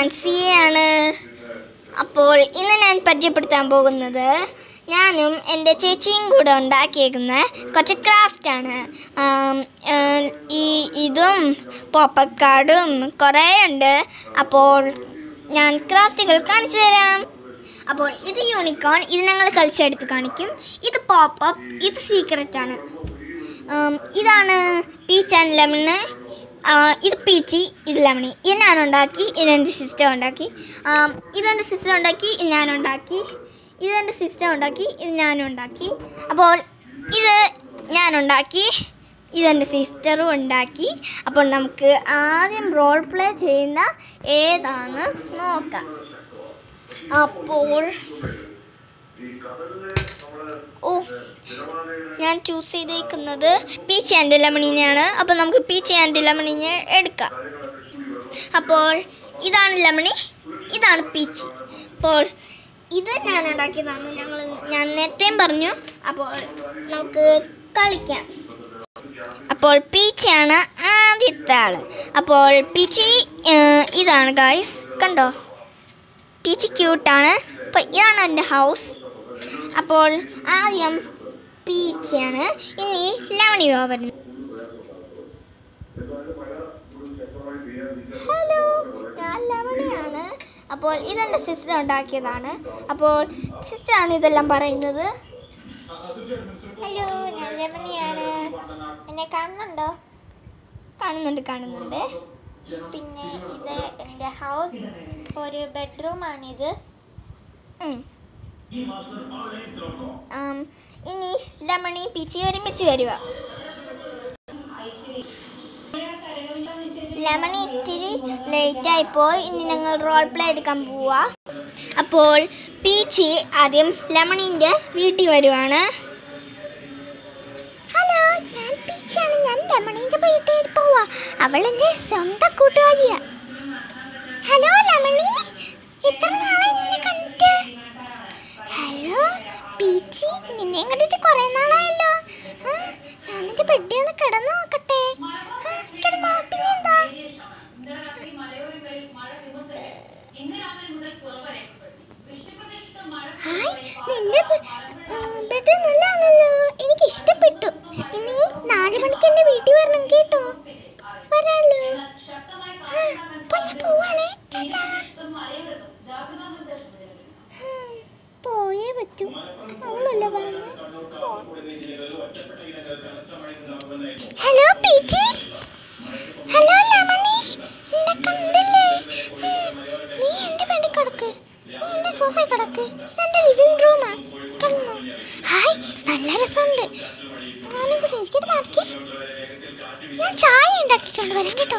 ഞാൻ സിയാണ് അപ്പോൾ ഇന്ന് ഞാൻ പരിചയപ്പെടുത്താൻ പോകുന്നത് ഞാനും എൻ്റെ ചേച്ചിയും കൂടെ ഉണ്ടാക്കിയേക്കുന്ന കുറച്ച് ക്രാഫ്റ്റാണ് ആം, ഏർ, ഈ ഇതും പോപ്പക്കാർഡും കുറേ ഉണ്ട് അപ്പോൾ ഞാൻ ക്രാഫ്റ്റുകൾ കാണിച്ചു തരാം അപ്പോൾ ഇത് യൂണിക്കോൺ ഇത് ഞങ്ങൾ കളിച്ചെടുത്ത് കാണിക്കും ഇത് പോപ്പപ്പ് ഇത് സീക്രറ്റ് ആണ് ആം, ഇതാണ് പീച്ച് ആൻഡ് ലെമണ് ഇത് പീച്ചി ഇത് ലെമണി ഇത് ഞാൻ ഉണ്ടാക്കി ഇത് എൻ്റെ സിസ്റ്റർ ഉണ്ടാക്കി ആം, ഇതെൻ്റെ സിസ്റ്റർ ഉണ്ടാക്കി ഇത് ഞാൻ ഉണ്ടാക്കി ഇതെൻ്റെ സിസ്റ്റർ ഉണ്ടാക്കി ഇത് ഞാനും ഉണ്ടാക്കി അപ്പോൾ ഇത് ഞാൻ ഉണ്ടാക്കി ഇതെൻ്റെ സിസ്റ്ററും ഉണ്ടാക്കി അപ്പോൾ നമുക്ക് ആദ്യം റോൾ പ്ലേ ചെയ്യുന്ന ഏതാന്ന് നോക്കാം അപ്പോൾ ഓ ഞാൻ ചൂസ് ചെയ്തേക്കുന്നത് പീച്ച് ആൻഡ് ലെമണിനെയാണ് അപ്പോൾ നമുക്ക് പീച്ച് ആൻഡ് ലെമണിനെ എടുക്കാം അപ്പോൾ ഇതാണ് ലെമണി ഇതാണ് പീച്ച് അപ്പോൾ ഇത് ഞാൻ ഉണ്ടാക്കിയതാണ് ഞങ്ങൾ ഞാൻ നേരത്തെയും പറഞ്ഞു അപ്പോൾ നമുക്ക് കളിക്കാം അപ്പോൾ പീച്ചയാണ് ആദ്യത്തെ ആള് അപ്പോൾ പീച്ചി ഏർ, ഇതാണ് ഗായ്സ് കണ്ടോ പീച്ചി ക്യൂട്ടാണ് അപ്പോൾ ഇതാണ് എൻ്റെ ഹൗസ് അപ്പോൾ ആദ്യം പീച്ചയാണ് ഇനി ലെമണി വരുന്നു ഹലോ ഞാൻ ലെമണിയാണ് അപ്പോൾ ഇതെൻ്റെ സിസ്റ്റർ ഉണ്ടാക്കിയതാണ് അപ്പോൾ സിസ്റ്ററാണ് ഇതെല്ലാം പറയുന്നത് ഹലോ ഞാൻ ലെമണിയാണ് എന്നെ കാണുന്നുണ്ടോ കാണുന്നുണ്ട് കാണുന്നുണ്ട് പിന്നെ ഇത് എൻ്റെ ഹൗസ് ഒരു ബെഡ്റൂമാണിത് ഉം. ആം, ഇനി ലെമണി പിച്ചി ഒരുമിച്ച് വരിക ലെമണി ഇത്തിരി ലേറ്റ് ആയിപ്പോയി ഇനി ഞങ്ങൾ റോൾ പ്ലേ എടുക്കാൻ പോവാ അപ്പോൾ പീച്ചി ആദ്യം ലെമണിൻ്റെ വീട്ടിൽ വരുവാണ് ഹലോ ഞാൻ പീച്ചാണ് ഞാൻ ലെമണിൻ്റെ വീട്ടിൽ പോവാ അവൾ എൻ്റെ സ്വന്തം കൂട്ടുകാരിയാ ഹലോ ലെമണി എത്ര നാളായി നിന്നെ കണ്ടിട്ട് ഹലോ പീച്ചി നിന്നെ കണ്ടിട്ട് കുറെ നാളായല്ലോ ആ, ഞാൻ നിന്റെ ബെഡിൽ ഒന്ന് കിടന്നു നോക്കട്ടെ ആ, കിടന്നോ പിന്നെന്താ ഹായ് നിന്റെ ബെഡ് നല്ലതാണല്ലോ എനിക്ക് ഇഷ്ടപ്പെട്ടു ഇനി നാല് മണിക്ക് എന്റെ വീട്ടിൽ വരണം കേട്ടോ വരാലോ ആ, അപ്പൊ ഞാൻ പോവാണേ ടാറ്റാ. ഉം, പോയേ പറ്റൂ അവളല്ലേ പറഞ്ഞു ഹലോ പീച്ചി ഹലോ ലെമണി നിന്നെ കണ്ടില്ലേ ഉം, നീ എന്റെ ബെഡിൽ കിടക്ക് നീ എന്റെ സോഫയിൽ കിടക്ക് ഇതെന്റെ ലിവിംഗ് റൂമാ കണ്ടോ ഹായ് നല്ല രസമുണ്ട് ഞാനിവിടെ ഇരിക്കട്ട് മാറിക്കേ ഞാൻ ചായ ഉണ്ടാക്കിക്കൊണ്ട് വരാം കേട്ടോ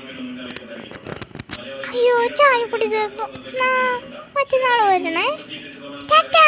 അയ്യോ ചായ കുടി തീർന്നു നാ മറ്റന്നാൾ വരണേ ടാറ്റാ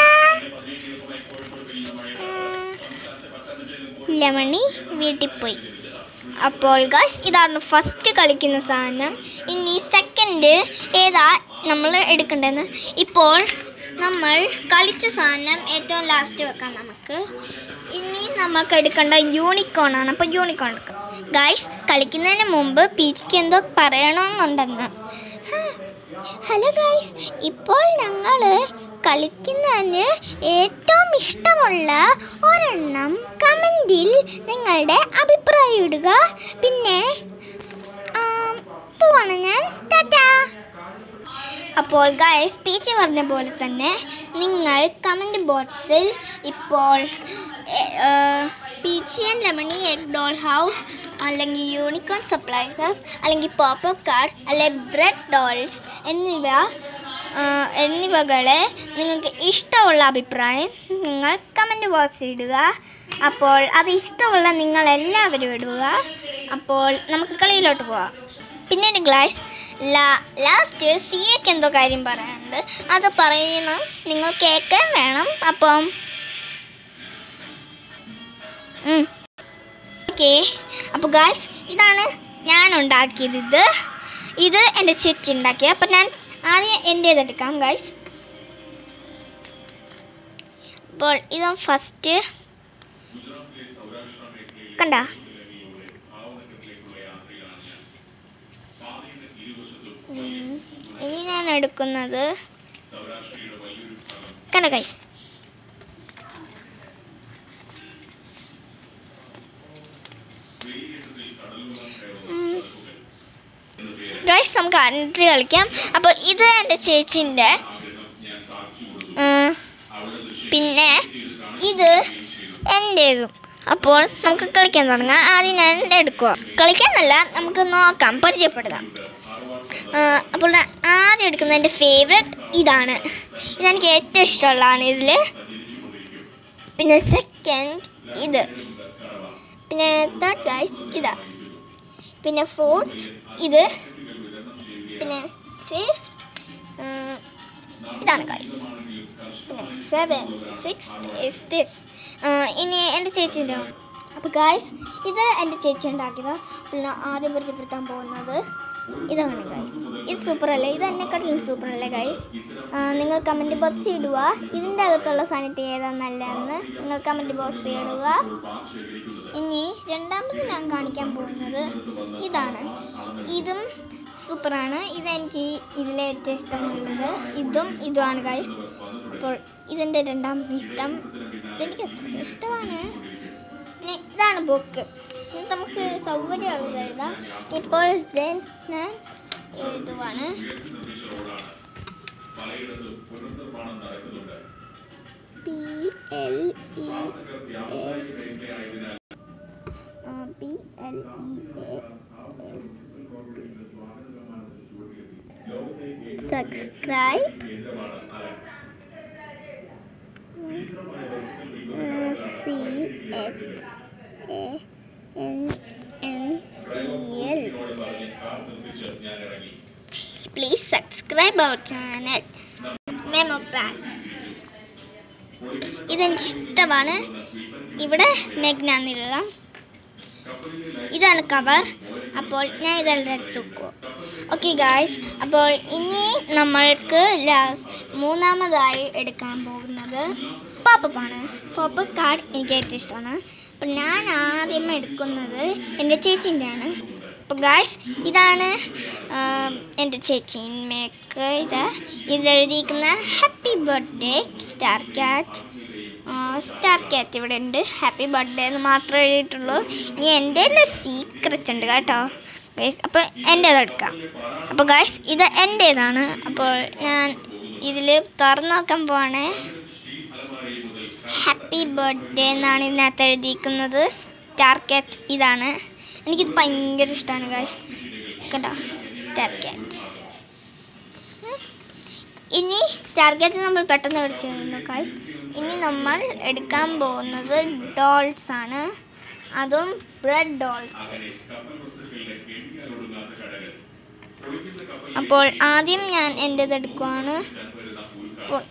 ഉം, ലെമണി വീട്ടിൽ പോയി അപ്പോൾ ഗായ്സ് ഇതാണ് ഫസ്റ്റ് കളിക്കുന്ന സാധനം ഇനി സെക്കൻഡ് ഏതാ നമ്മൾ എടുക്കേണ്ടതെന്ന് ഇപ്പോൾ നമ്മൾ കളിച്ച സാധനം ഏറ്റവും ലാസ്റ്റ് വെക്കാം നമുക്ക് ഇനി നമുക്ക് എടുക്കേണ്ട യൂണിക്കോൺ ആണ് അപ്പോൾ യൂണിക്കോൺ എടുക്കാം ഗായ്സ് കളിക്കുന്നതിന് മുമ്പ് പീച്ചിക്ക് എന്തോ പറയണമെന്നുണ്ടെന്ന് ഹലോ ഗായ്സ് ഇപ്പോൾ ഞങ്ങൾ കളിക്കുന്നതിന് ഏറ്റവും ഇഷ്ടമുള്ള ഒരെണ്ണം കമൻറ്റിൽ നിങ്ങളുടെ അഭിപ്രായം ഇടുക പിന്നെ ആം, പോവാണ് ഞാൻ ടാറ്റാ അപ്പോൾ ഗായ്സ് പീച്ച് പറഞ്ഞ പോലെ തന്നെ നിങ്ങൾ കമൻറ്റ് ബോക്സിൽ ഇപ്പോൾ peachy and lemony egg doll house അല്ലെങ്കിൽ യൂണിക്കോൺ സപ്ലൈസസ് അല്ലെങ്കിൽ പോപ്പപ്പ് കാർഡ് അല്ലെങ്കിൽ ബ്രെഡ് ഡോൾസ് എന്നിവ ആ, എന്നിവകളെ നിങ്ങൾക്ക് ഇഷ്ടമുള്ള അഭിപ്രായം നിങ്ങൾ കമൻറ്റ് ബോക്സിൽ ഇടുക അപ്പോൾ അത് ഇഷ്ടമുള്ള നിങ്ങൾ എല്ലാവരും ഇടുക അപ്പോൾ നമുക്ക് കളിയിലോട്ട് പോവാം പിന്നെ ഒരു ഗ്ലാസ് ലാ ലാസ്റ്റ് സി എക്ക് എന്തോ കാര്യം പറയാനുണ്ട് അത് പറയണം നിങ്ങൾ കേൾക്കാൻ വേണം അപ്പം ഓക്കെ അപ്പോൾ ഗായ്സ് ഇതാണ് ഞാൻ ഉണ്ടാക്കിയത് ഇത് ഇത് എൻ്റെ ചേച്ചി ഉണ്ടാക്കിയത് അപ്പം ഞാൻ ആദ്യം എൻ്റേത് എടുക്കാം ഗായ്സ് അപ്പോൾ ഇത് ഫസ്റ്റ് കണ്ട ഇനി എടുക്കുന്നത് കണ്ട ഗൈസ് ഗൈസ് നമുക്ക് അൻട്രി കളിക്കാം അപ്പോൾ ഇത് എൻ്റെ ചേച്ചിൻ്റെ പിന്നെ ഇത് എൻ്റേതും അപ്പോൾ നമുക്ക് കളിക്കാൻ തുടങ്ങാം ആദ്യം ഞാൻ എടുക്കുക കളിക്കാനല്ല നമുക്ക് നോക്കാം പരിചയപ്പെടുത്താം ആ, അപ്പോൾ ഞാൻ ആദ്യം എടുക്കുന്ന എൻ്റെ ഫേവററ്റ് ഇതാണ് ഇതെനിക്ക് ഏറ്റവും ഇഷ്ടമുള്ളതാണ് ഇതിൽ പിന്നെ സെക്കൻഡ് ഇത് പിന്നെ തേർഡ് ഗൈസ് ഇതാ പിന്നെ ഫോർത്ത് ഇത് പിന്നെ ഫിഫ്ത്ത് ഇതാണ് ഗൈസ് പിന്നെ സെവൻ സിക്സ് ഇസ് ദിസ് ഇനി എൻ്റെ ചേച്ചീൻ്റെ അപ്പോൾ ഗായ്സ് ഇത് എൻ്റെ ചേച്ചി ഉണ്ടാക്കിയത് പിന്നെ ആദ്യം പരിചയപ്പെടുത്താൻ പോകുന്നത് ഇതാണ് ഗൈസ് ഇത് സൂപ്പർ അല്ലേ ഇത് എന്നെക്കാട്ടിലും സൂപ്പർ അല്ലേ ഗൈസ് നിങ്ങൾ കമൻറ്റ് ബോക്സ് ഇടുക ഇതിൻ്റെ അകത്തുള്ള സാധനത്തിൽ ഏതാണ് നല്ലതെന്ന് നിങ്ങൾ കമൻറ്റ് ബോക്സ് ഇടുക ഇനി രണ്ടാമത് ഞാൻ കാണിക്കാൻ പോകുന്നത് ഇതാണ് ഇതും സൂപ്പറാണ് ഇതെനിക്ക് ഇതിലെ ഏറ്റവും ഇഷ്ടമുള്ളത് ഇതും ഇതുമാണ് ഗൈസ് അപ്പോൾ ഇതെൻ്റെ രണ്ടാമത്തെ ഇഷ്ടം ഇതെനിക്ക് അത്ര ഇഷ്ടമാണ് പിന്നെ ഇതാണ് ബുക്ക് ഇത് നമുക്ക് സൗകര്യമുള്ളത് എഴുതാം ഇപ്പോൾ ദേ ഞാൻ എഴുതുവാണ് P L E P L E S subscribe C H A N N E L please subscribe our channel മെമോ പാൻ ഇതെനിക്ക് ഇഷ്ടമാണ് ഇവിടെ സ്മെഗ്ന എന്നെഴുതാം ഇതാണ് കവർ അപ്പോൾ ഞാൻ ഇതെല്ലാം എടുത്ത് വെക്കുക ഓക്കെ ഗായ്സ് അപ്പോൾ ഇനി നമ്മൾക്ക് ലാസ്റ്റ് മൂന്നാമതായി എടുക്കാൻ പോകുന്നത് പോപ്പപ്പാണ് പോപ്പ് കാർഡ് എനിക്ക് ഏറ്റവും ഇഷ്ടമാണ് അപ്പോൾ ഞാൻ ആദ്യം എടുക്കുന്നത് എൻ്റെ ചേച്ചീൻ്റെയാണ് അപ്പോൾ ഗായ്സ് ഇതാണ് ആം, എൻ്റെ ചേച്ചീമ്മക്ക് ഇത് ഇതെഴുതിയിരിക്കുന്ന happy birthday star cat star cat ഇവിടെ ഉണ്ട് ഹാപ്പി ബർത്ത്ഡേ എന്ന് മാത്രമേ എഴുതിയിട്ടുള്ളൂ ഇനി എൻ്റെ ഒരു സീക്രറ്റ് ഉണ്ട് കേട്ടോ ഗൈസ് അപ്പോൾ എൻ്റേത് എടുക്കാം അപ്പോൾ ഗൈസ് ഇത് എൻ്റേതാണ് അപ്പോൾ ഞാൻ ഇതിൽ തുറന്നു നോക്കാൻ പോവാണേ ഹാപ്പി ബർത്ത്ഡേ എന്നാണ് ഇതിനകത്ത് എഴുതിയിരിക്കുന്നത് സ്റ്റാർ ക്യാറ്റ് ഇതാണ് എനിക്കിത് ഭയങ്കര ഇഷ്ടമാണ് ഗൈസ് കേട്ടോ സ്റ്റാർ ക്യാറ്റ് ഇനി സ്റ്റാർ ക്യാറ്റ് നമ്മൾ പെട്ടെന്ന് കളിച്ചു കഴിഞ്ഞു ഗൈസ് ഇനി നമ്മൾ എടുക്കാൻ പോകുന്നത് ഡോൾസ് ആണ് അതും ബ്രെഡ് ഡോൾസ് അപ്പോൾ ആദ്യം ഞാൻ എൻ്റേത് എടുക്കുവാണ് അപ്പോൾ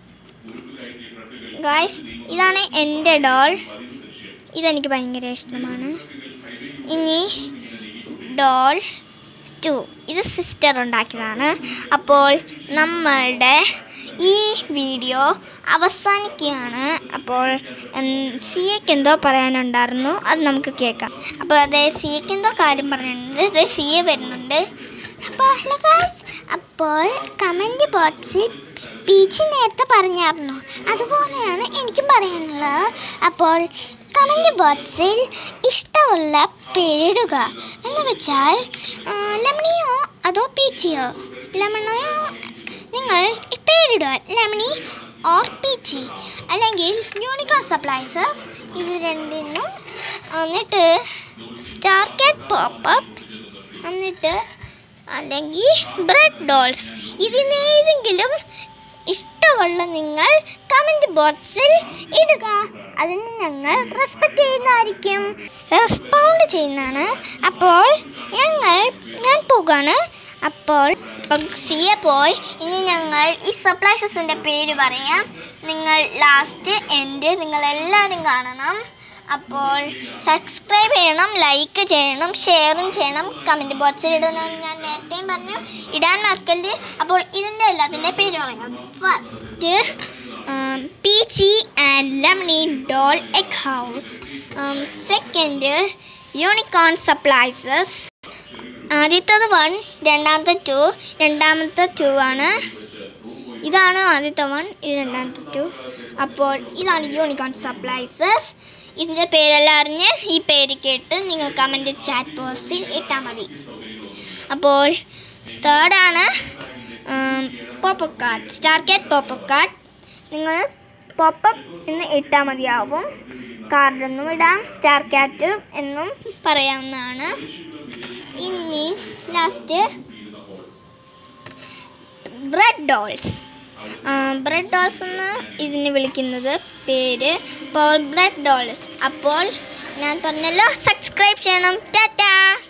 ഗായ്സ് ഇതാണ് എൻ്റെ ഡോൾ ഇതെനിക്ക് ഭയങ്കര ഇഷ്ടമാണ് ഇനി ഡോൾ ടു ഇത് സിസ്റ്റർ ഉണ്ടാക്കിയതാണ് അപ്പോൾ നമ്മളുടെ ഈ വീഡിയോ അവസാനിക്കുകയാണ് അപ്പോൾ സിയയ്ക്ക് എന്തോ പറയാനുണ്ടായിരുന്നു അത് നമുക്ക് കേൾക്കാം അപ്പോൾ അതെ സിയയ്ക്ക് എന്തോ കാര്യം പറയാനുണ്ട് ഇത് സിയ വരുന്നുണ്ട് അപ്പോൾ ഹലോ ഗായ്സ് അപ്പോൾ കമൻറ്റ് ബോക്സിൽ പീച്ചി നേരത്തെ പറഞ്ഞായിരുന്നു അതുപോലെയാണ് എനിക്കും പറയാനുള്ളത് അപ്പോൾ കമൻറ്റ് ബോക്സിൽ ഇഷ്ടമുള്ള പേരിടുക എന്ന് വെച്ചാൽ ആ, ലെമണിയോ അതോ പീച്ചിയോ ലെമണയോ നിങ്ങൾ ഈ പേരിടുക ലെമണി ഓർ പീച്ചി അല്ലെങ്കിൽ യൂണിക്കോൺ സപ്ലൈസസ് ഇത് രണ്ടിനും എന്നിട്ട് സ്റ്റാർ കാറ്റ് പോപ്പപ്പ് എന്നിട്ട് അല്ലെങ്കിൽ ബ്രെഡ് ഡോൾസ് ഇതിനേതെങ്കിലും ഇഷ്ടമുള്ള നിങ്ങൾ കമൻറ്റ് ബോക്സിൽ ഇടുക അതിന് ഞങ്ങൾ റെസ്പെക്റ്റ് ചെയ്യുന്നതായിരിക്കും റെസ്പോണ്ട് ചെയ്യുന്നതാണ് അപ്പോൾ ഞങ്ങൾ ഞാൻ പോകാണ് അപ്പോൾ സിയെ പോയി ഇനി ഞങ്ങൾ ഈ സപ്ലൈസസിൻ്റെ പേര് പറയാം നിങ്ങൾ ലാസ്റ്റ് എൻ്റെ നിങ്ങൾ എല്ലാവരും കാണണം അപ്പോൾ സബ്സ്ക്രൈബ് ചെയ്യണം ലൈക്ക് ചെയ്യണം ഷെയറും ചെയ്യണം കമൻറ്റ് ബോക്സിൽ ഇടണമെന്ന് ഞാൻ നേരത്തെയും പറഞ്ഞു ഇടാൻ മറക്കരുത് അപ്പോൾ ഇതിൻ്റെ എല്ലാത്തിൻ്റെ പേര് പറയാം first peachy and lemony doll egg house second unicorn surprises ആദ്യത്തത് വൺ രണ്ടാമത്തെ ടു രണ്ടാമത്തെ ടു ആണ് ഇതാണ് ആദ്യത്തെ വൺ ഇത് രണ്ടാമത്തെ ടു അപ്പോൾ ഇതാണ് യൂണിക്കോൺ സപ്ലൈസസ് ഇതിൻ്റെ പേരെല്ലാം അറിഞ്ഞ് ഈ പേര് കേട്ട് നിങ്ങൾ കമൻറ്റ് ചാറ്റ് ബോക്സിൽ ഇട്ടാൽ മതി അപ്പോൾ തേർഡാണ് popup card star cat popup card നിങ്ങൾ പോപ്പപ്പ് എന്ന് ഇട്ടാൽ മതിയാവും കാർഡെന്നും ഇടാം സ്റ്റാർ കാറ്റ് എന്നും പറയാവുന്നതാണ് ഇനി last bread dolls bread dolls എന്ന് ഇതിന് വിളിക്കുന്നത് പേര് പോൾ ബ്രെഡ് ഡോൾസ് അപ്പോൾ ഞാൻ പറഞ്ഞല്ലോ സബ്സ്ക്രൈബ് ചെയ്യണം ടാറ്റാ